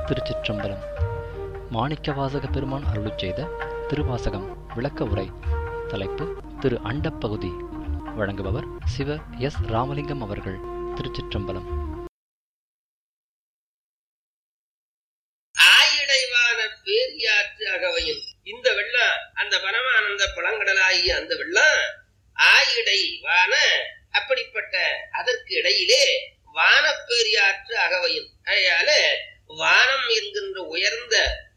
திருச்சிற்றம்பலம் மாணிக்கவாசக பெருமான் அருளுச் செய்த திருவாசகம் விளக்க உரை தலைப்பு திரு அண்டப்பகுதி வழங்குபவர் சிவ எஸ் ராமலிங்கம் அவர்கள் திருச்சிற்றம்பலம் ஆயிடைவான பேரியாற்று அகவையும் இந்த வெள்ளம் அந்த பரமானந்த பழங்கடலாகிய அந்த வெள்ளம் ஆயிடைவான அப்படிப்பட்ட அதற்கு இடையிலே வானப்பேரியாற்று அகவையும் அதனால வானம் என்கின்ற உயர்ந்த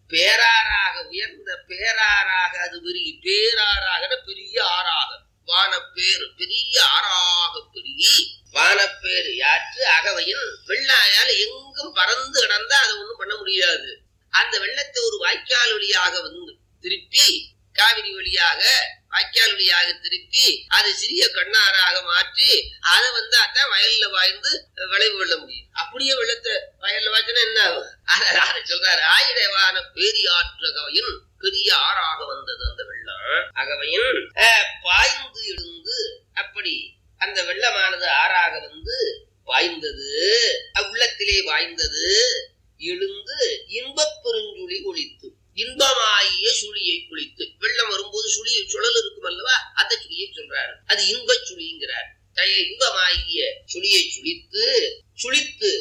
பேராறாக உயர்ந்த பேராறாக அது பெரிய பேராறாக பெரிய ஆறாக வானப்பேரு பெரிய ஆறாக பெருகி வானப்பேரு யாற்று அகவையின் வெள்ளாயால எங்கும் பறந்து கிடந்தா அதை ஒண்ணும் பண்ண முடியாது அந்த வெள்ளத்தை ஒரு வாய்க்கால் வழியாக வந்து திருப்பி காவிரி வழியாக வாய்க்கால் வழியாக திருப்பி அது சிறிய கண்ணாறாக மாற்றி அதை வந்து அதான் வயல்ல வாய்ந்து விளைவு வெள்ள முடியும் அப்படியே வெள்ளத்தை வயல்ல வாய்ச்சினா என்ன ஆகும்? அத- அதை சொல்றாரு ஆயிடவான பேரியாற்று அகவையின் பெரிய ஆறாக வந்தது அந்த வெள்ளம் அகவையின் அஹ், பாய்ந்து எழுந்து அப்படி அந்த வெள்ளமானது ஆறாக வந்து பாய்ந்தது உள்ளத்திலே பாய்ந்தது எழுந்து இன்பப் பெருஞ்சுழி ஒழித்து இன்பமாகிய சுழியை குளித்து வெள்ளம் வரும்போது சுழி சுழல் இருக்கும் அல்லவா அந்த சுழியை சொல்றாரு அது இன்பச் சுழிங்கிறார் தய இன்பமாகிய சுழியை சுழித்து சுழித்து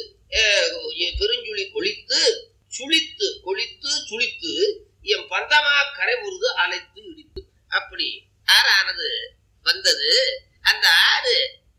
அஹ், பெருஞ்சுழி கொளித்து சுழித்து கொளித்து சுழித்து என் பந்தமா கரை உருது அழைத்து இடித்து அப்படி ஆறானது வந்தது அந்த ஆறு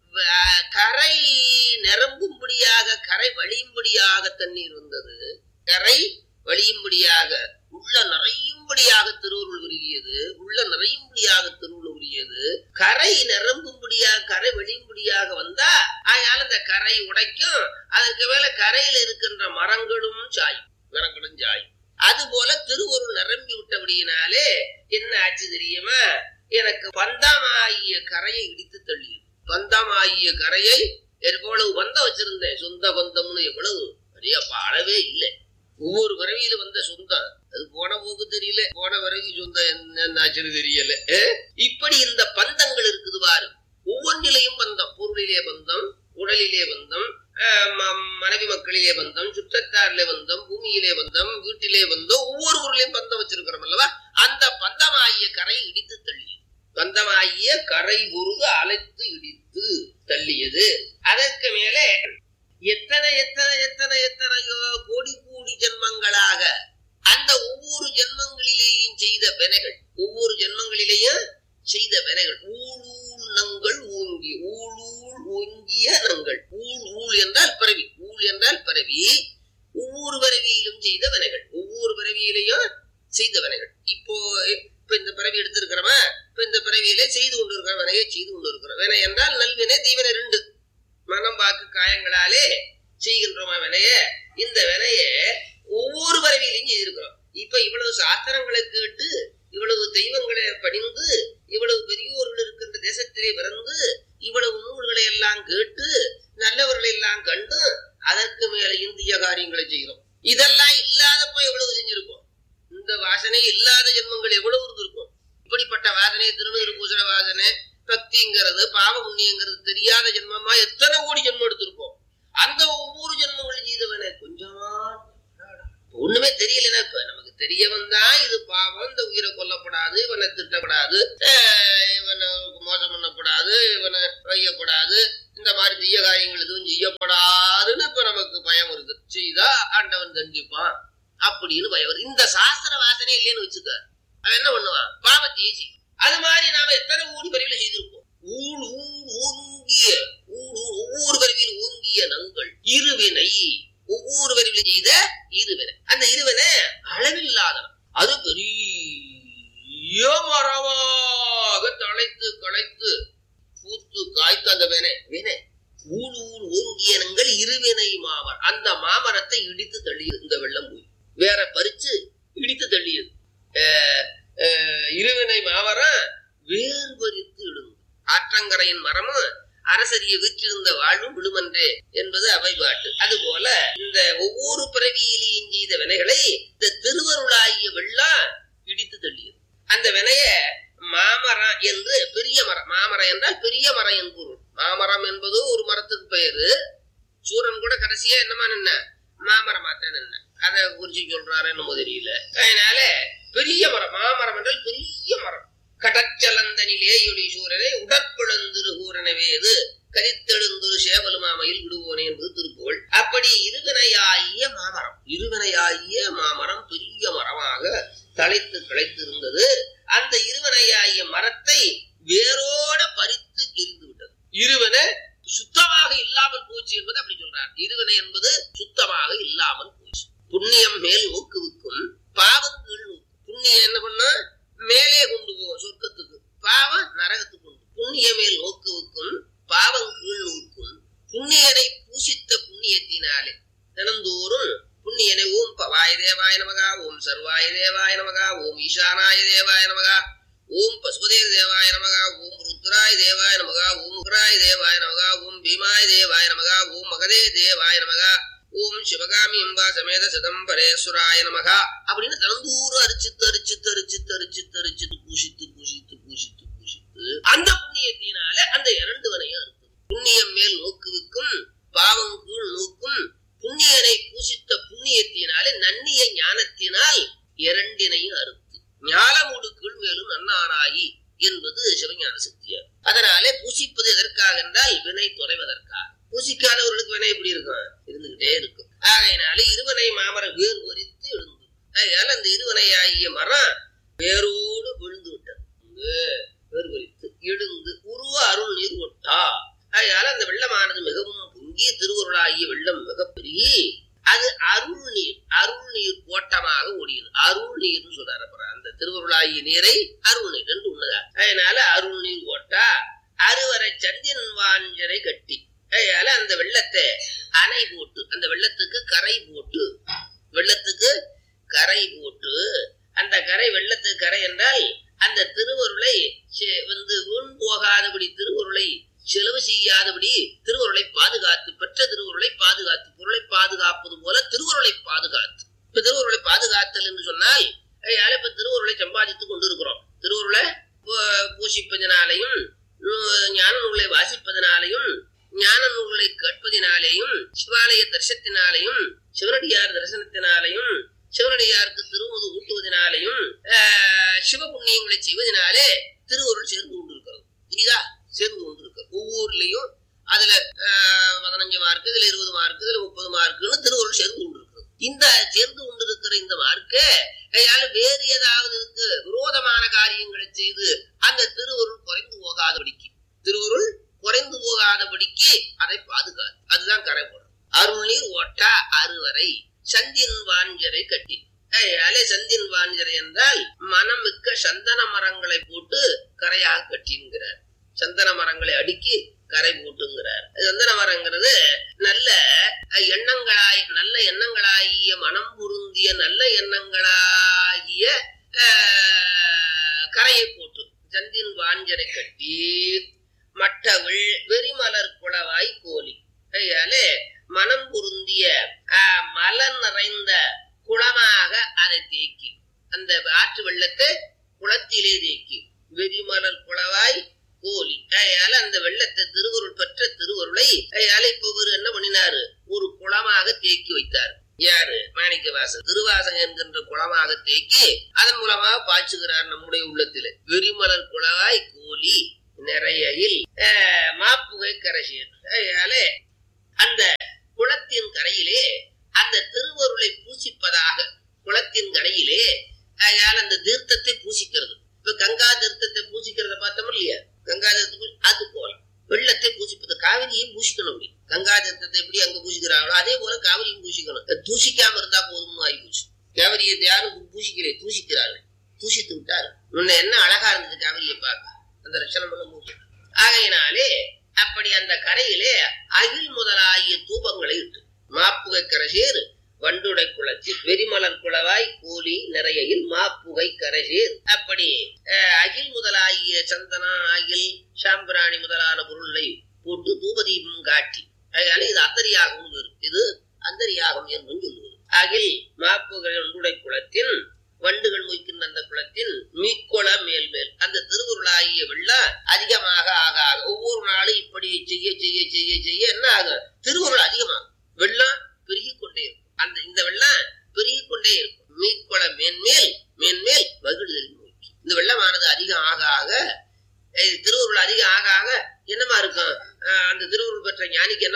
வ- கரை நிரம்பும்படியாக கரை வழியும்படியாக தண்ணீர் வந்தது கரை வழியும்படியாக உள்ள நிறையும்படியாக திருவுருள் உருகியது உள்ள நிறையும்படியாக திருவுருள் உருகியது கரை நிரம்பும்படியாக கரை வழியும்படியாக வந்தா அதனால அந்த கரை உடைக்கும் அதற்கு மேல கரையில் இருக்கின்ற மரங்களும் சாயும் மரங்களும் சாயும் அது போல திருவருள் நிரம்பி விட்டபடியினாலே என்ன ஆச்சு தெரியுமா எனக்கு பந்தமாகிய கரையை இடித்து தள்ளியது பந்தமாகிய கரையை எவ்வளவு பந்தம் வச்சிருந்தேன் சொந்த பந்தம்னு எவ்வளவு நிறைய அளவே இல்லை ஒவ்வொரு பிறவியில வந்த சொந்தம் அது போன போக்கு தெரியல போன பிறவி சொந்தம் என்ன ஆச்சுன்னு தெரியல ஏ? இப்படி இந்த பந்தங்கள் இருக்குது பாரு ஒவ்வொன்றிலையும் பந்தம் பொருளிலே பந்தம் உடலிலே பந்தம் ஆஹ் ம- மனைவி மக்களிலே பந்தம் சுற்றத்தாரிலே பந்தம் பூமியிலே பந்தம் வீட்டிலே பந்தம் ஒவ்வொரு ஊர்லயும் பந்தம் வச்சிருக்கிறோம் அல்லவா அந்த பந்தமாகிய கரை இடித்து தள்ளியது பந்தமாகிய கரை பொருது அழைத்து இடித்து தள்ளியது அதற்கு மேலே எத்தனை எத்தனை எத்தனை எத்தனையோ கோடி கோடி ஜென்மங்களாக அந்த ஒவ்வொரு ஜென்மங்களிலேயும் செய்த வினைகள் ஒவ்வொரு ஜென்மங்களிலேயும் செய்த வினைகள் ஊழூள் நங்கள் ஓங்கி ஊழூள் ஓங்கிய நங்கள் ஊழ் ஊழ் என்றால் பிறவி ஊழ் என்றால் பிறவி ஒவ்வொரு பிறவியிலும் செய்த வினைகள் ஒவ்வொரு பிறவியிலையும் செய்த வினைகள் இப்போ இப்ப இந்த பிறவி எடுத்திருக்கிறவன் இப்ப இந்த பிறவியிலே செய்து கொண்டிருக்கிற வினையை செய்து கொண்டிருக்கிற வினை என்றால் நல்வினை தீவினை ரெண்டு மனம் வாக்கு காயங்களாலே செய்கின்றோமா வினைய இந்த வினைய ஒவ்வொரு பிறவியிலையும் செய்திருக்கிறோம் இப்ப இவ்வளவு சாஸ்திரங்களை கேட்டு இவ்வளவு தெய்வங்களை பணிந்து இவ்வளவு பெரியோர்கள் இருக்கின்ற தேசத்திலே பிறந்து இவ்வளவு நூல்களை எல்லாம் கேட்டு நல்லவர்களை எல்லாம் கண்டு அதற்கு மேல இந்திய காரியங்களை செய்கிறோம் இதெல்லாம் இல்லாதப்ப எவ்வளவு செஞ்சிருக்கோம் இந்த வாசனை இல்லாத ஜென்மங்கள் எவ்வளவு இருந்திருக்கும் இப்படிப்பட்ட வாசனை திருநீர் பூசண வாசனை பக்திங்கிறது பாவ புண்ணியங்கிறது தெரியாத ஜென்மமா எத்தனை கோடி ஜென்மம் எடுத்திருப்போம் அந்த ஒவ்வொரு ஜென்மங்களும் செய்தவனே கொஞ்சமா ஒண்ணுமே தெரியலன்னா இப்ப நமக்கு தெரிய வந்தா இது பாவம் இந்த உயிரை கொல்லப்படாது இவனை திட்டப்படாது அஹ் இவனை மோசம் பண்ணப்படாது இவனை வையப்படாது இந்த மாதிரி தீய காரியங்கள் எதுவும் செய்யப்படாதுன்னு இப்ப நமக்கு பயம் வருது செய்தா ஆண்டவன் தண்டிப்பான் அப்படின்னு பயம் வருது இந்த சாஸ்திர வாசனை இல்லைன்னு வச்சுக்க அவன் என்ன பண்ணுவான் பாவத்தையே செய்யும் அது மாதிரி நாம எத்தனை ஊடி பறிவில செய்திருப்போம் ஊழ் ஊழ் ஓங்கிய ஊழ் ஊழ் ஒவ்வொரு பறிவியில் ஓங்கிய நங்கள் இருவினை ஒவ்வொரு வரிவிலும் செய்த இருவினை அந்த இருவினை அளவில்லாதவன் அது பெரிய மரமாக தழைத்து களைத்து பூத்து காய்த்து அந்த வினை வினை ஊழ் ஊழ் ஓங்கியனங்கள் இருவினை மாமரம் அந்த மாமரத்தை இடித்து தள்ளியது இந்த வெள்ளம் போய் வேற பறிச்சு இடித்து தள்ளியது அஹ், அஹ், இருவினை மாமரம் வேர் பறித்து இழுந்து ஆற்றங்கரையின் மரமும் அரசரிய வீற்றிருந்த வாழும் விழுமன்றே என்பது அவை பாட்டு அதுபோல இந்த ஒவ்வொரு பிறவியிலையும் செய்த வினைகளை இந்த திருவருளாகிய வெள்ளம் இடித்து தள்ளியது அந்த வினைய மாமரம் என்று பெரிய மரம் மாமரம் என்றால் பெரிய மரம் என்பது மாமரம் என்பது ஒரு மரத்துக்கு பெயரு சூரன் கூட கடைசியா என்னமா நின்ன மாமரமா தான் என்ன அதை குறிச்சு சொல்றாரு என்னமோ தெரியல அதனால பெரிய மரம் மாமரம் என்றால் பெரிய மரம் கடச்சலந்தனிலே ஒளி சூரனை உடற்பிழந்திரு கூறனவே இது கரித்தெழுந்துரு சேவல் மாமையில் விடுவோனே என்பது திருப்புகழ் அப்படி இருவினையாகிய மாமரம் இருவினையாகிய மாமரம் பெரிய மரமாக தழைத்து கிளைத்திருந்தது அந்த இருவினையாகிய மரத்தை வேரோட பறித்து எரிந்து விட்டது இருவனை சுத்தமாக இல்லாமல் போச்சு என்பது அப்படி சொல்றார் இருவினை என்பது சுத்தமாக இல்லாமல் போச்சு புண்ணியம் மேல் ஊக்குவிக்கும் பாவம் கீழ் நோக்கும் புண்ணியம் என்ன பண்ணா மேலே கொண்டு போகும் சொர்க்கத்துக்கு பாவம் நரகத்துக்கு கொண்டு புண்ணிய மேல் நோக்குவிக்கும் பாவம் கீழ் நோக்கும் புண்ணியனை பூசித்த புண்ணியத்தினாலே தினந்தோறும் புண்ணியனை ஓம் பவாய தேவாய நமகா ஓம் சர்வாய தேவாய நமகா ஓம் ஈசானாய தேவாய நமகா ஓம் பசுபதேர் தேவாய நமகா ஓம் ருத்ராய தேவாய நமகா ஓம் உக்ராய தேவாய நமகா ஓம் பீமாய தேவாய நமகா ஓம் மகதே தேவாய நமகா ஓம் சிவகாமி அம்பா சமேத சிதம்பரேஸ்வராய நமகா அப்படின்னு தினந்தோறும் அரிச்சித்து அரிச்சித்து அரிச்சித்து அரிச்சித்து அரிச்சித்து பூஷித்து பூஷித்து பூஷித்து பூஷித்து அந்த புண்ணியத்தினால அந்த இரண்டு வனையும் இருக்குது புண்ணியம் மேல் நோக்குவிக்கும் பாவம் கீழ் நோக்கும் புண்ணியனை பூசித்த புண்ணியத்தினாலே நன்னிய ஞானத்தினால் இரண்டினையும் அறுத்து ஞாலமுடு கீழ் மேலும் நன்னானாயி என்பது சிவஞான சக்தியார் அதனாலே பூசிப்பது எதற்காக என்றால் வினை துறைவதற்காக பூசிக்காதவர்களுக்கு வினை எப்படி இருக்கும் இருந்துகிட்டே இருக்கும் ஆகையினாலே இருவனை மாமர வேறு வரித்து எழுந்து அதனால அந்த இருவனை ஆகிய மரம் வேரோடு விழுந்து விட்டது வேறு வரித்து எழுந்து உருவ அருள் நீர் ஒட்டா அதனால அந்த வெள்ளமானது மிகவும் பொங்கி திருவருளாகிய வெள்ளம் மிகப்பெரிய அது அருள் நீர் அருள் நீர் கோட்டமாக ஓடியது அருள் நீர்னு சொல்றாரு அப்புறம் அந்த திருவருளாகிய நீரை அருள் நீர் என்று உள்ளதா அதனால அருள் நீர் ஓட்டா அறுவரை சந்தியன் வாஞ்சரை கட்டி அதனால அந்த வெள்ளத்தை அணை போட்டு அந்த வெள்ளத்துக்கு கரை போட்டு வெள்ளத்துக்கு கரை போட்டு அந்த கரை வெள்ளத்துக்கு கரை என்றால் அந்த திருவருளை செ- வந்து வீண் போகாதபடி திருவருளை செலவு செய்யாதபடி திருவருளை பாதுகாத்து பெற்ற திருவருளை பாதுகாத்து பொருளை பாதுகாப்பது போல திருவருளை பாதுகாத்து இப்ப திருவருளை பாதுகாத்தல் என்று சொன்னால் ஐயால இப்ப திருவருளை சம்பாதித்துக் கொண்டிருக்கிறோம் திருவருளை பூ- பூசிப்பதனாலையும் நூ- ஞான நூலை வாசிப்பதனாலையும் ஞான நூல்களை கேட்பதினாலேயும் சிவாலய தரிசனத்தினாலேயும் சிவனடியார் தரிசனத்தினாலேயும் சிவனடியாருக்கு திருமுது ஊட்டுவதனாலேயும் ஆஹ், சிவ புண்ணியங்களை செய்வதனாலே திருவருள் சேர்ந்து கொண்டிருக்கிறது புரியுதா சேர்ந்து கொண்டிருக்கிறது ஒவ்வொருலையும் அதுல ஆஹ், பதினஞ்சு மார்க் இதுல இருபது மார்க் இதுல முப்பது மார்க்குன்னு திருவருள் சேர்ந்து கொண்டிருக்கிறது இந்த சேர்ந்து கொண்டிருக்கிற இந்த மார்க்கு கையால வேறு ஏதாவது இருக்கு விரோதமான காரியங்களை செய்து அந்த திருவருள் குறைந்து போகாதபடிக்கு திருவருள் குறைந்து போகாதபடிக்கு அதை பாதுகாத்து அதுதான் கரை போடும் அருள் நீர் ஓட்டா அறுவரை சந்தின் வாஞ்சரை கட்டி அலே சந்தின் வாஞ்சரை என்றால் மனமிக்க சந்தன மரங்களை போட்டு கரையாக கட்டிங்கிறார் சந்தன மரங்களை அடுக்கி கரை போட்டுங்கிறார் சந்தன மரங்கிறது நல்ல அஹ், எண்ணங்களாய் நல்ல எண்ணங்களாகிய மனம் பொருந்திய நல்ல எண்ணங்களாகிய அஹ், கரையை போட்டு சந்தின் வாஞ்சரை கட்டி மட்டவிள் வெறிமலர் குளவாய் கோலி கையாலே மனம் பொருந்திய ஆஹ், மலர் நிறைந்த குளமாக அதை தேக்கி அந்த ஆற்று வெள்ளத்தை குளத்திலே தேக்கி வெறிமலர் குளவாய் கோலி கையால அந்த வெள்ளத்தை திருவருள் பெற்ற திருவருளை கையால இப்ப இவரு என்ன பண்ணினாரு ஒரு குளமாக தேக்கி வைத்தார் யாரு மாணிக்கவாசன் திருவாசகம் என்கின்ற குளமாக தேக்கி அதன் மூலமாக பாய்ச்சுகிறார் நம்முடைய உள்ளத்திலே வெறிமலர் குளவாய் கோலி நிறையில் ஆஹ், மாப்புகை கரசியர் அதனாலே அந்த குளத்தின் கரையிலே அந்த திருவருளை பூசிப்பதாக குளத்தின் கரையிலே அதனால அந்த தீர்த்தத்தை பூசிக்கிறது இப்ப கங்கா தீர்த்தத்தை பூசிக்கிறத பார்த்தோம் இல்லையா கங்கா தீர்த்தத்தை பூசி- அது போல வெள்ளத்தை பூசிப்பது காவிரியும் பூசிக்கணும் அப்படி கங்கா தீர்த்தத்தை எப்படி அங்க பூசிக்கிறாங்களோ அதே போல காவிரியும் பூசிக்கணும் அது தூசிக்காம இருந்தா போதும்னு ஆகி போச்சு காவிரியை யாரும் பூசிக்கிறே தூசிக்கிறார்கள் தூசித்து விட்டார் முன்ன என்ன அழகா இருந்தது காவிரியை பார்க்க அந்த ரட்சணம் பண்ண முடியும் ஆகையினாலே அப்படி அந்த கரையிலே அகில் முதலாகிய தூபங்களை இட்டு மாப்புகை கரசேர் வண்டுடை குளத்தில் வெறிமலர் குளவாய் கூலி நிறையில் மாப்புகை கரசேர் அப்படி அஹ், அகில் முதலாகிய சந்தனம் அகில் சாம்பிராணி முதலான பொருளை போட்டு தூபதீபம் காட்டி அதனால இது அந்தரியாகம் இது அந்தரியாகம் என்றும் சொல்லுவது அகில் மாப்புகை வண்டுடை குளத்தின் வண்டுகள் மொய்க்கின்ற அந்த குளத்தின் மீக்குள மேல் மேல் அந்த திருவுருளாகிய வெள்ளம் அதிகமாக ஆக ஆக ஒவ்வொரு நாளும் இப்படி செய்ய செய்ய செய்ய செய்ய என்ன ஆகும் திருவுருள் அதிகமாகும் வெள்ளம் பெருகிக் கொண்டே இருக்கும்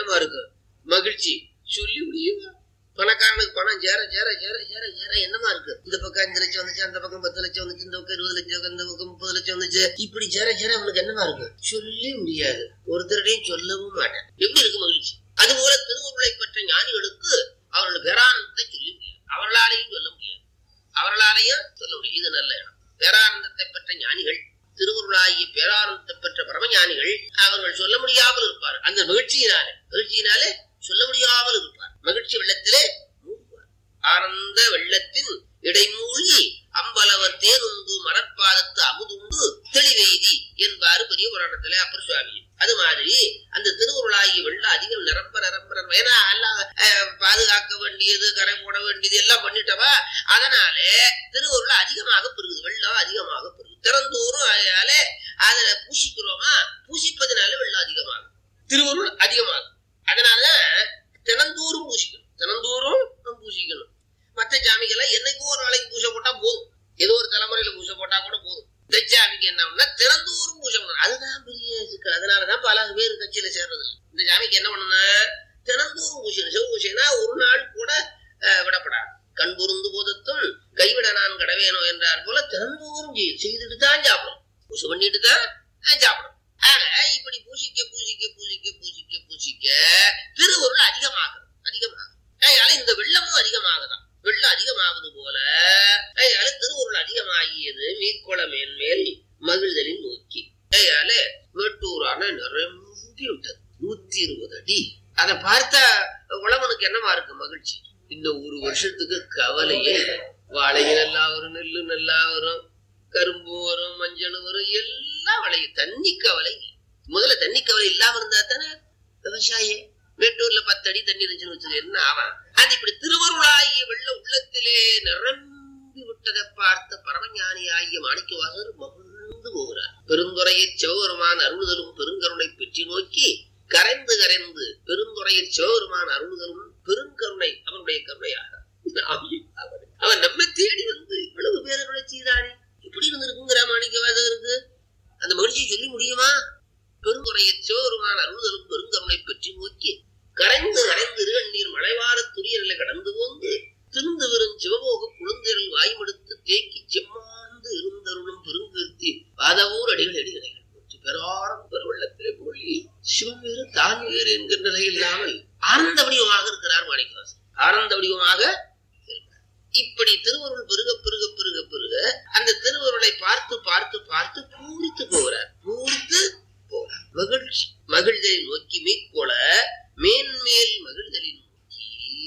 என்னமா இருக்கு மகிழ்ச்சி சொல்லி முடியுமா பணக்காரனுக்கு பணம் சேர சேர சேர சேர சேர என்னமா இருக்கு இந்த பக்கம் அஞ்சு லட்சம் வந்துச்சு அந்த பக்கம் பத்து லட்சம் வந்துச்சு இந்த பக்கம் இருபது லட்சம் இந்த பக்கம் முப்பது லட்சம் வந்துச்சு இப்படி சேர சேர அவனுக்கு என்னமா இருக்கு சொல்லி முடியாது ஒருத்தருடையும் சொல்லவும் மாட்டேன் எப்படி இருக்கு மகிழ்ச்சி அதுபோல திருவுருளை பெற்ற ஞானிகளுக்கு அவர்கள் பேரானந்தத்தை சொல்லி முடியாது அவர்களாலையும் சொல்ல முடியாது அவர்களாலையும் சொல்ல முடியும் இது நல்ல இடம் பேரானந்தத்தை பெற்ற ஞானிகள் திருவுருளாகிய பேரானந்தத்தை பெற்ற பரமஞானிகள் அவர்கள் சொல்ல முடியாமல் இருப்பார் அந்த மகிழ்ச்சியினாலே மகிழ்ச்சியினாலே சொல்ல முடியாமல் இருப்பார் மகிழ்ச்சி வெள்ளத்திலே மூழ்குவார் ஆனந்த வெள்ளத்தின் இடைமூழ்கி அம்பலவர் தேனுந்து மலர்பாதத்து அமுதுண்டு தெளிவெய்தி என்பாரு பெரிய புராணத்திலே அப்பர் சுவாமி அது மாதிரி அந்த திருவுருளாகி வெள்ளம் அதிகம் நிரம்ப நிரம்ப நிரம்ப ஏன்னா எல்லாம் அஹ், பாதுகாக்க வேண்டியது கரை போட வேண்டியது எல்லாம் பண்ணிட்டவா அதனாலே திருவுருள் அதிகமாக பெருகுது வெள்ளம் அதிகமாக பெருகுது திறந்தோறும் அதனால அதுல பூசிக்கிறோமா பூசிப்பதனால வெள்ளம் அதிகமாகும் திருவுருள் அதிகமாகும் அதனாலதான் தினந்தோறும் பூசிக்கணும் தினந்தோறும் நம்ம பூசிக்கணும் மற்ற சாமிக்கெல்லாம் என்னைக்கும் ஒரு நாளைக்கு பூசை போட்டா போதும் ஏதோ ஒரு தலைமுறையில பூசை போட்டா கூட போதும் இந்த சாமிக்கு என்ன தினந்தோறும் பூஜை பண்ணணும் அதுதான் பெரிய சிக்கல் அதனாலதான் பல பேர் கட்சியில சேர்றது இல்லை இந்த சாமிக்கு என்ன பண்ணணும்னா தினந்தோறும் பூசணும் சிவ பூசைனா ஒரு நாள் கூட அஹ், விடப்படாது கண் பொருந்து போதத்தும் கைவிட நான் கடவேனோ என்றார் போல தினந்தோறும் செய்யும் செய்துட்டு தான் சாப்பிடும் பூசை பண்ணிட்டு தான் அஹ், சாப்பிடும் ஆனா இப்படி பூசிக்க பூசிக்க பூசிக்க பூசிக்க பூசிக்க திருவருள் அதிகமாகும் அதிகமாகும் அதனால இந்த வெள்ளமும் அதிகமாகுதான் வெள்ளம் அதிகமாகுது போல அதனால திருவருள் அதிகமாகியது மீக்குள மேன்மேல் மகிழ்தலின் நோக்கி அதனால மேட்டூரான நிரம்பி விட்டது நூத்தி இருபது அடி அதை பார்த்தா உழவனுக்கு என்னவா இருக்கு மகிழ்ச்சி இந்த ஒரு வருஷத்துக்கு கவலையே இல்லை. வாழைங்க நல்லா வரும் நெல்லு நல்லா வரும் கரும்பு வரும் மஞ்சள் வரும் எல்லாம் விளையும் தண்ணி கவலை இல்லை. முதல்ல தண்ணி கவலை இல்லாம இருந்தா தானே விவசாயி மேட்டூர்ல பத்து அடி தண்ணி இருந்துச்சுன்னு வச்சுக்க என்ன ஆவான் அது இப்படி திருவருளாகிய வெள்ள உள்ளத்திலே நிரம்பி விட்டதை பார்த்த பரமஞானி ஆகிய மாணிக்கவாசர் மகிழ்ந்து போகிறார் பெருந்துறையை சிவபெருமான் அருள்தலும் பெருங்கருணை பெற்றி நோக்கி கரைந்து கரைந்து பெருந்துறையில் சிவபெருமான் அருள்தலும் பெருங்கருணை அவனுடைய கருணையாக ஆகிய அவர் அவன் நம்மை தேடி வந்து இவ்வளவு பேரருளை செய்தானே எப்படி இருந்திருக்குங்கிற மாணிக்கவாசகருக்கு அந்த மகிழ்ச்சியை சொல்லி முடியுமா பெருந்துறையை சிவபெருமான் அருள்தலும் பெருங்கருணை பெற்றி நோக்கி கரைந்து கரைந்து இருகண்ணீர் மலைவார துரியர்களை கடந்து போந்து திருந்து வரும் சிவபோக குழுந்தரில் வாய்மடுத்து தேக்கி செம்மாந்து இருந்தருளும் பெருங்கீர்த்தி பாதவூர் அடிகள் அடிகளைகள் போற்றி பெறாரம் பெருவெள்ளத்திலே போலி சிவம் வேறு தான் வேறு என்கின்ற நிலை இல்லாமல் ஆனந்த வடிவமாக இருக்கிறார் மாணிக்கவாசன் ஆனந்த வடிவமாக இருக்கிறார். இப்படி திருவருள் பெருக பெருக பெருக பெருக அந்த திருவருளை பார்த்து பார்த்து பார்த்து பூரித்து போகிறார் பூரித்து போகிறார் மகிழ்ச்சி மகிழ்தலை நோக்கி மீட்கொள மேன்மேல் மகிழ்தலை நோக்கி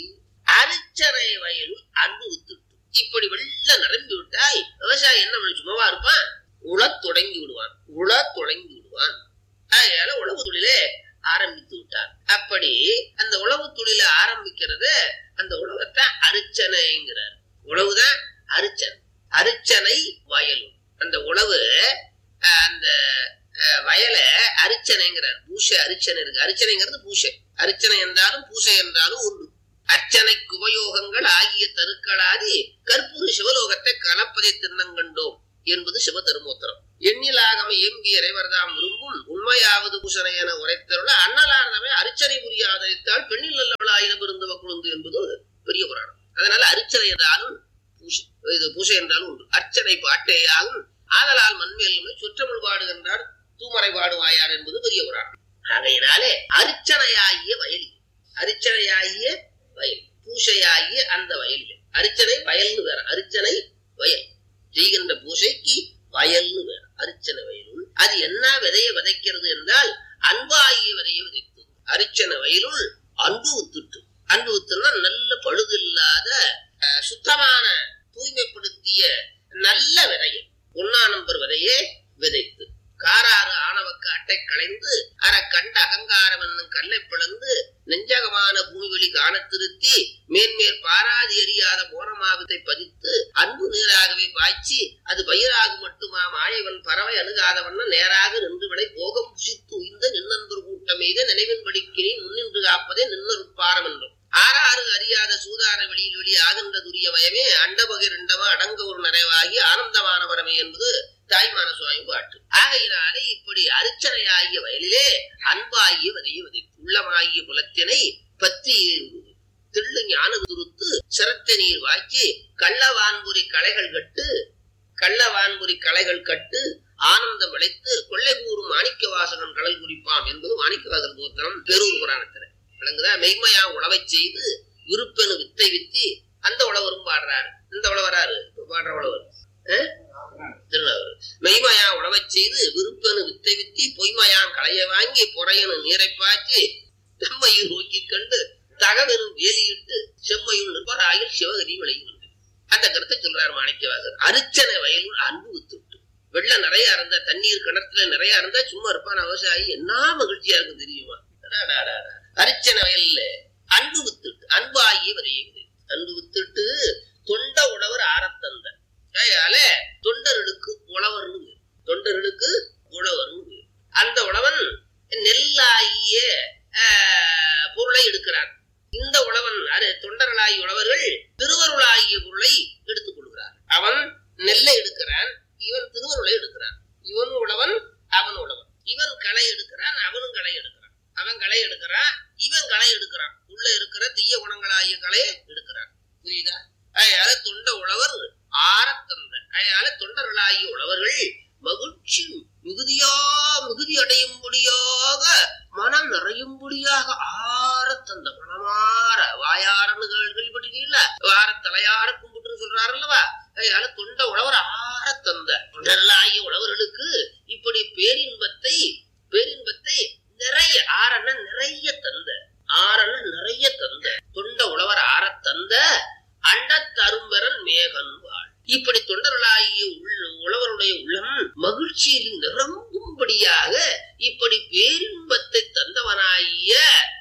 அரிச்சனை வயலுள் அன்பு வித்துட்டு இப்படி வெள்ள நிரம்பி விட்டால் விவசாயி என்ன பண்ண சும்மாவா இருப்பான் உழத் தொடங்கி விடுவான் உழத் தொடங்கி விடுவான் அதனால உழவு தொழிலே ஆரம்பித்து விட்டார் அப்படி அந்த உழவு தொழிலை ஆரம்பிக்கிறது அந்த உழவத்தான் அரிச்சனைங்கிறார் உழவுதான் அரிச்சனை அரிச்சனை வயலும் அந்த உழவு அஹ், அந்த அஹ், வயலை அரிச்சனைங்கிறார் பூசை அரிச்சனை இருக்கு அரிச்சனைங்கிறது பூசை அரிச்சனை என்றாலும் பூசை என்றாலும் உண்டு அர்ச்சனைக்கு உபயோகங்கள் ஆகிய தருக்களாதி கற்பூர சிவலோகத்தை கலப்பதை திண்ணங்கண்டோம் என்பது சிவ தருமோத்தரம் எண்ணிலாகம எம்பி இறைவர்தாம் விரும்பும் உண்மையாவது பூசனை என உரைத்தருள அண்ணலார்தமே அரிச்சனை புரியாதரித்தால் பெண்ணில் நல்லவளாயின பெருந்தவ குழுந்து என்பது பெரிய புராணம் அதனால அரிச்சனை என்றாலும் பூசை இது பூசை என்றாலும் உண்டு அர்ச்சனை பாட்டேயாகும் ஆதலால் மண்மேலுமே சுற்றமிழ் பாடுகின்றார் தூமறை பாடுவாயார் என்பது பெரிய புராணம் ஆகையினாலே அரிச்சனையாகிய வயல் அரிச்சனையாகிய வயல் பூசையாகிய அந்த வயல் அரிச்சனை வயல்னு வேற அரிச்சனை வயல் செய்கின்ற பூசைக்கு வயல்னு வேற அரிச்சனை வயலுள் அது என்ன விதைய விதைக்கிறது என்றால் அன்பாகிய விதையை விதைத்தது அரிச்சனை வயலுள் அன்பு வித்துட்டு அன்பு வித்துனா நல்ல பழுதில்லாத அஹ், சுத்தமான தூய்மைப்படுத்திய நல்ல விதையை ஒன்னா நம்பர் விதையே விதைத்து காராறு ஆணவக்கு அட்டை களைந்து அற கண்ட அகங்காரம் என்னும் கல்லை பிளந்து நெஞ்சகமான பூமிவெளி காண திருத்தி மேன்மேற் பாராதி எறியாத போனமாவத்தை பதித்து அன்பு நீராகவே பாய்ச்சி அது பயிராக மட்டுமா மாயவன் பறவை அணுகாதவண்ண நேராக நின்று விடை போகம் புசித்து உய்ந்த நின்னன்பர் கூட்டம் எய்த நினைவின் படிக்கிறேன் முன்னின்று காப்பதே நின்னருட்பாரம் என்றும் ஆறாறு அறியாத சூதார வெளியில் வெளி ஆகின்ற துரிய மயமே அண்டபகிரண்டமா அடங்க ஒரு நிறைவாகி ஆனந்தமானவரமே என்பது தாய்மான சுவாமி பாட்டு ஆகையினாலே இப்படி அரிச்சனையாகிய வயலிலே அன்பாகிய வதையுவது உள்ளமாகிய புலத்தினை பற்றி ஏறுவது திள்ளு ஞான துருத்து சிரத்த நீர் வாக்கி கள்ளவான்புரி களைகள் கட்டு கள்ளவான்புரி களைகள் கட்டு ஆனந்தம் விளைத்து கொள்ளை கூறும் மாணிக்க வாசகன் கடல் குறிப்பாம் என்பது மாணிக்கவாசல் கோத்திரம் பெரூர் புராணத்துல விளங்குதா மெய்மையா உழவைச் செய்து விருப்பெனு வித்தை வித்தி அந்த உழவரும் பாடுறாரு இந்த உழவராரு இப்ப பாடுற உழவர் அஹ்? திருநவர் மெய்மையா உழவைச் செய்து விருப்பெனு வித்தை வித்தி பொய்மையாம் களைய வாங்கி பொறையனு நீரை பாய்ச்சி செம்மையும் நோக்கி கண்டு தகவெனும் வேலியிட்டு செம்மையும் நிற்பராயில் சிவகரி விளையும் என்று. அந்த கருத்தை சொல்றாரு மாணிக்கவாசர் அரிச்சனை வயலுள் அன்பு வித்துட்டு வெள்ளம் நிறைய இருந்தா தண்ணீர் கிணத்துல நிறைய இருந்தா சும்மா இருப்பான் விவசாயி என்ன மகிழ்ச்சியா இருக்கும் தெரியுமா அடாடாடாடா. அரிச்சனை வயல்ல அன்பு வித்துட்டு அன்பாகிய வரையுது அன்பு வித்துட்டு தொண்ட உழவர் ஆரத்தந்த அதனால தொண்டர்களுக்கு உழவர்னு பேரு. தொண்டர்களுக்கு உழவர்னு பேரு. அந்த உழவன் நெல்லாகிய ஆஹ், பொருளை எடுக்கிறான் இந்த உழவன் அது தொண்டர்களாகிய உழவர்கள் திருவருளாகிய பொருளை எடுத்துக் கொள்கிறார் அவன் நெல்லை எடுக்கிறான் இவன் திருவருளை எடுக்கிறான் இவன் உழவன் அவன் உழவன் இவன் களை எடுக்கிறான் அவனும் களை எடுக்கிறான் அவன் களை எடுக்கிறான் இவன் களை எடுக்கிறான் உள்ள இருக்கிற தீய குணங்களாகிய களையை எடுக்கிறான் புரியுதா அதனால தொண்ட உழவர் ஆரத்தந்த அதனால தொண்டர்களாகிய உழவர்கள் மகிழ்ச்சி மிகுதியா மிகுதி அடையும்படியாக மனம் நிறையும்படியாக ஆரத்தந்த மனமாற வாயாரன்னு கேள்- கேள்விப்பட்டிருக்கீங்களா வார தலையார கும்பிட்டுன்னு சொல்றாரு அல்லவா அதனால தொண்ட உழவர் ஆரத்தந்த தொண்டர்களாகிய உழவர்களுக்கு இப்படி பேரின்பத்தை பேரின்பத்தை நிறைய ஆறன நிறைய தந்த ஆறன நிறைய தந்த தொண்ட உழவர் ஆறத் தந்த அண்டத்தரும்பரன் மேகன் வாழ் இப்படி தொண்டர்களாகிய உள்ள உழவருடைய உள்ளம் மகிழ்ச்சியில் நிரம்பும்படியாக இப்படி பேரின்பத்தை தந்தவனாகிய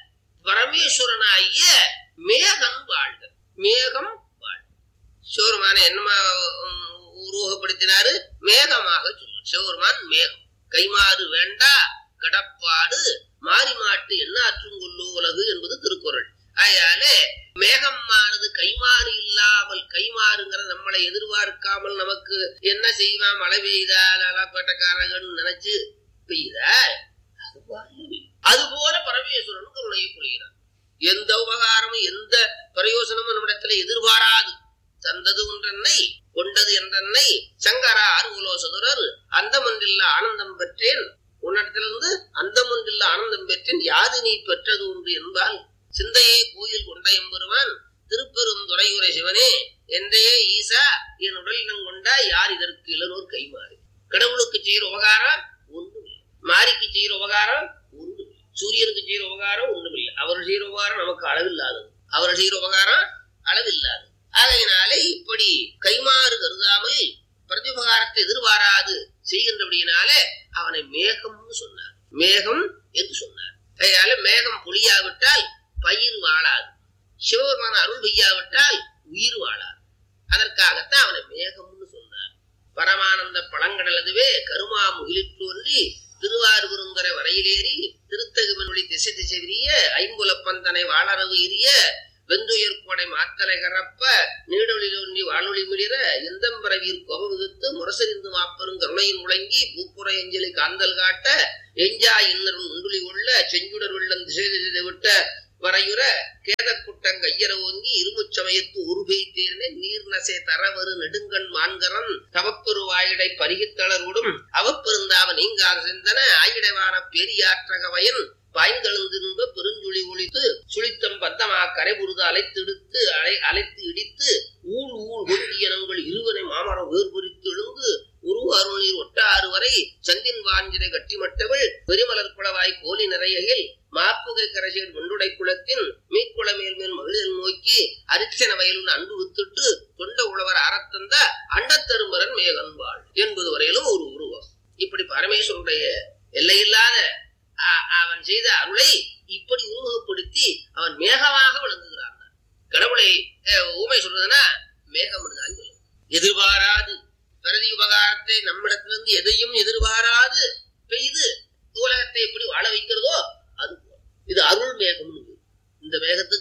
பரமேஸ்வரனாகிய மேகன் வாழ்க மேகம் வாழ்க சிவருமான என்னமா உம், உருவகப்படுத்தினாரு மேகமாக சொல்லு சிவருமான் மேகம் கைமாறு வேண்டா கடப்பாடு மாறி மாட்டு என்ன அற்றும் கொள்ளு உலகு என்பது திருக்குறள் அதனால மேகமானது கைமாறு இல்லாமல் கைமாறுங்கிற நம்மளை எதிர்பார்க்காமல் நமக்கு என்ன செய்வான் மழை பெய்தா லாலாப்பேட்டக்காரங்கன்னு நினைச்சு பெய்யுதா அது போல அது போல பரமேஸ்வரன் கருணையை பொழிகிறான் எந்த உபகாரமும் எந்த பிரயோசனமும் நம்மிடத்துல எதிர்பாராது தந்தது ஒன்றென்னை கொண்டது என்றென்னை சங்கரா அருகுலோ சதுரர் அந்தமன்றில்ல ஆனந்தம் பெற்றேன் உன்னிடத்திலிருந்து அந்தமொன்றில்ல ஆனந்தம் பெற்றேன் யாது நீ பெற்றது ஒன்று என்பால் சிந்தையே கோயில் கொண்ட எம்பெருமான் திருப்பெரும் துறையுரை சிவனே என்றையே ஈசா என் உடலினம் கொண்டா யார் இதற்கு இளநோர் கைமாறு கடவுளுக்கு செய்யற உபகாரம் ஒன்றுமில்லை மாரிக்கு செய்யற உபகாரம் ஒன்றுமில்லை சூரியனுக்கு செய்யற உபகாரம் ஒன்றுமில்லை அவர் செய்யற உபகாரம் நமக்கு அளவில்லாதது அவர் செய்யற உபகாரம் அளவில்லாதது ஆகையினாலே இப்படி கைமாறு கருதாமல் பிரதிபகாரத்தை எதிர்பாராது செய்கின்றபடியினாலே அவனை மேகம்னு சொன்னார் மேகம் என்று சொன்னார் அதனால மேகம் பொழியாவிட்டால் பயிர் வாழாது சிவபெருமான அருள் பெய்யாவிட்டால் உயிர் வாழாது அதற்காகத்தான் அவனை மேகம்னு சொன்னார் பரமானந்த பழங்கடலதுவே கருமா முகிலிற்றோன்றி திருவாரூருங்கர வரையிலேறி திருத்தகுமனொளி திசை திசை விரிய ஐம்புலப்பந்தனை வாழறவு எரிய வெந்துயர் கோடை மாத்தலை கரப்ப நீடொளிலொன்றி வானொலி மிளிர எந்தம்பரவீர் கொப விகுத்து முரசறிந்து மாப்பெரும் கருணையின் முழங்கி பூப்புரை எஞ்சலி காந்தல் காட்ட எஞ்சா இன்னரும் உண்டுளி உள்ள செஞ்சுடர் வெள்ளம் திசை திசை விட்ட வரையுற கேதக்குட்டம் கையற ஓங்கி இருமுச் சமயத்து உருபை தேர்னே நீர் நசை தரவரு நெடுங்கண் மான்கரன் தவப்பெரு வாயிடை பருகித்தளர்வுடும் அவப்பெருந்தாவ நீங்கார் சிந்தன ஆயிடைவான பெரியாற்றக வயன் பாய்ந்தெழுந்திரும்ப பெருஞ்சுழி ஒழித்து சுழித்தம் பத்தமா கரைபுருது அலைத்தெடுத்து அலை அலைத்து இடித்து ஊழ் ஊழ் கொண்டியனங்கள் இருவனை மாமரம் வேர்புரித்து எழுந்து உருவ அருணீர் ஒட்டாறு வரை சந்தின் வாஞ்சிரை கட்டிமட்டவள் பெருமலர் குளவாய் கோலி நிறையில் மாப்புகை கரசேர் வெண்டுடை குளத்தின் மீக்குள மேல்மேல் மகளிர் நோக்கி அரிச்சன வயலுன் அன்பு வித்துட்டு தொண்ட உழவர் அறத்தந்த அண்டத்தருமரன் மேகன்பாள் என்பது வரையிலும் ஒரு உருவம் இப்படி பரமேஸ்வருடைய எல்லையில்லாத அ- அவன் செய்த அருளை இப்படி உருவகப்படுத்தி அவன் மேகமாக விளங்குகிறான் கடவுளை அஹ், ஊமை சொல்றதுன்னா மேகம் தான் சொல்லும் எதிர்பாராது பிரதி உபகாரத்தை நம்மிடத்திலிருந்து எதையும் எதிர்பாராது பெய்து உலகத்தை எப்படி வாழ வைக்கிறதோ அது போல. இது அருள் மேகம் இந்த மேகத்துக்கு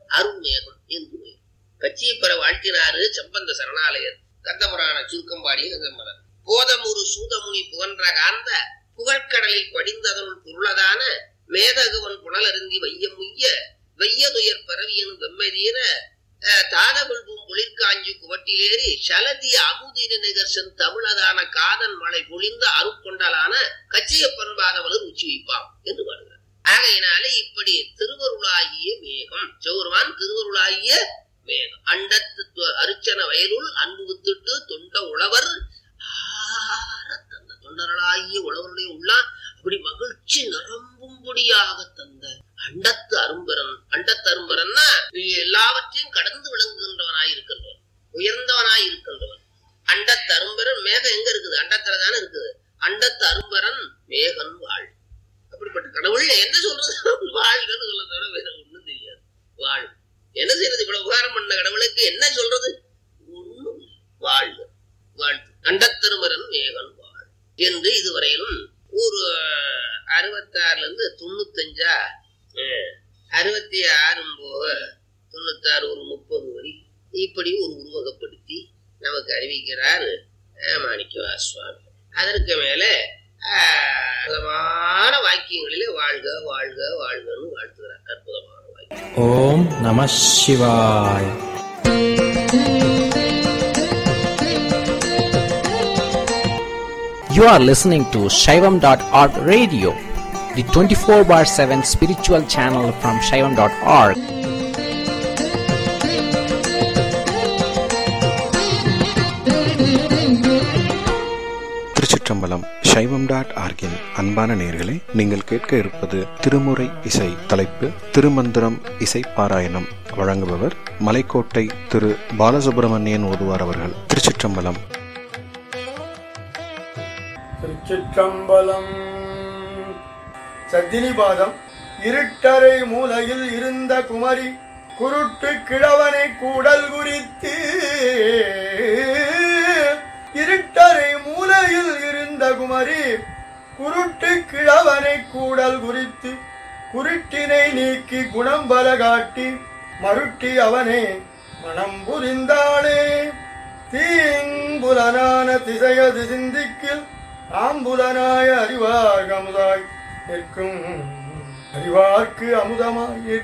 அருள்மேகம் என்று பெயர் கட்சியை பெற வாழ்த்தினாரு சம்பந்த சரணாலயர் கந்தபுராண சுருக்கம் பாடிய கந்தமரன் போதமுரு சூதமுனி புகன்ற காந்த புகழ்கடலில் படிந்ததனுள் பொருளதான மேதகுவன் புனலருந்தி வையம் முய்ய வெய்யதுயர் பரவியனும் வெம்மதீர தாதகுள்பும் குளிர்காஞ்சி குவட்டிலேறி சலதிய அமுதின நிகர்சன் தமிழதான காதன் மழை பொழிந்த அருட்கொண்டலான கச்சிய பண்பாதவலர் உச்சி வைப்பாம் என்று பாடுகிறார் ஆகையினாலே இப்படி திருவருளாகிய மேகம் சௌர்மான் திருவருளாகிய மேகம் அண்டத்து து- அருச்சன வயலுள் அன்பு வித்துட்டு தொண்ட உழவர் ஆரத் தந்த தொண்டர்களாகிய உழவருடைய உள்ளா அப்படி மகிழ்ச்சி நிரம்பும்படியாக தந்த அண்டத்து அரும்பரன் அண்டத்து அரும்பரன்னா எல்லாவற்றையும் கடந்து விளங்குகின்றவனாய் இருக்கின்றவன் உயர்ந்தவனாய் இருக்கின்றவன் அண்டத்து அரும்பரன் மேகம் எங்க இருக்குது அண்டத்துல தானே இருக்குது அண்டத்து அரும்பரன் மேகன் வாழ் அப்படிப்பட்ட கடவுள் என்ன சொல்றது வாழ்கன்னு சொல்ல தவிர வேற ஒண்ணும் தெரியாது வாழ் என்ன செய்யறது இவ்வளவு உபகாரம் பண்ண கடவுளுக்கு என்ன சொல்றது ஒண்ணும் இல்லை. வாழ்க வாழ்த்து அண்டத்தருமரன் மேகன் வாழ் என்று இதுவரையிலும் ஒரு அறுபத்தாறுல இருந்து தொண்ணூத்தஞ்சா அஹ், அறுபத்தி ஆறும் போக தொண்ணூத்தாறு ஒரு முப்பது வரி இப்படி ஒரு உருவகப்படுத்தி நமக்கு அறிவிக்கிறார் அஹ், மாணிக்கவா சுவாமி அதற்கு மேல அஹ், அற்புதமான வாக்கியங்களிலே வாழ்க வாழ்க வாழ்கன்னு வாழ்த்துகிறார் அற்புதமான வாக்கியம் ஓம் நம சிவாய் You are listening to Shaivam.org radio, the 24 bar 7 spiritual channel from Shaivam.org. திருச்சிற்றம்பலம் சைவம் டாட் ஆர்கின் அன்பான நேர்களே நீங்கள் கேட்க இருப்பது திருமுறை இசை தலைப்பு திருமந்திரம் இசை பாராயணம் வழங்குபவர் மலைக்கோட்டை திரு பாலசுப்பிரமணியன் ஓதுவார் அவர்கள் திருச்சிற்றம்பலம் திருச்சிற்றம்பலம் சத்தினிபாதம் இருட்டறை மூலையில் இருந்த குமரி குருட்டு கிழவனை கூடல் குறித்து இருட்டறை மூலையில் இருந்த குமரி குருட்டு கிழவனை கூடல் குறித்து குருட்டினை நீக்கி குணம் பல காட்டி மருட்டி அவனே மனம் புரிந்தாளே தீங்குலனான திசையது சிந்திக்கில் ஆம்புலனாய அறிவார்க்கு அமுதாய் நிற்கும் அறிவார்க்கு அமுதமாய் நிற்கும்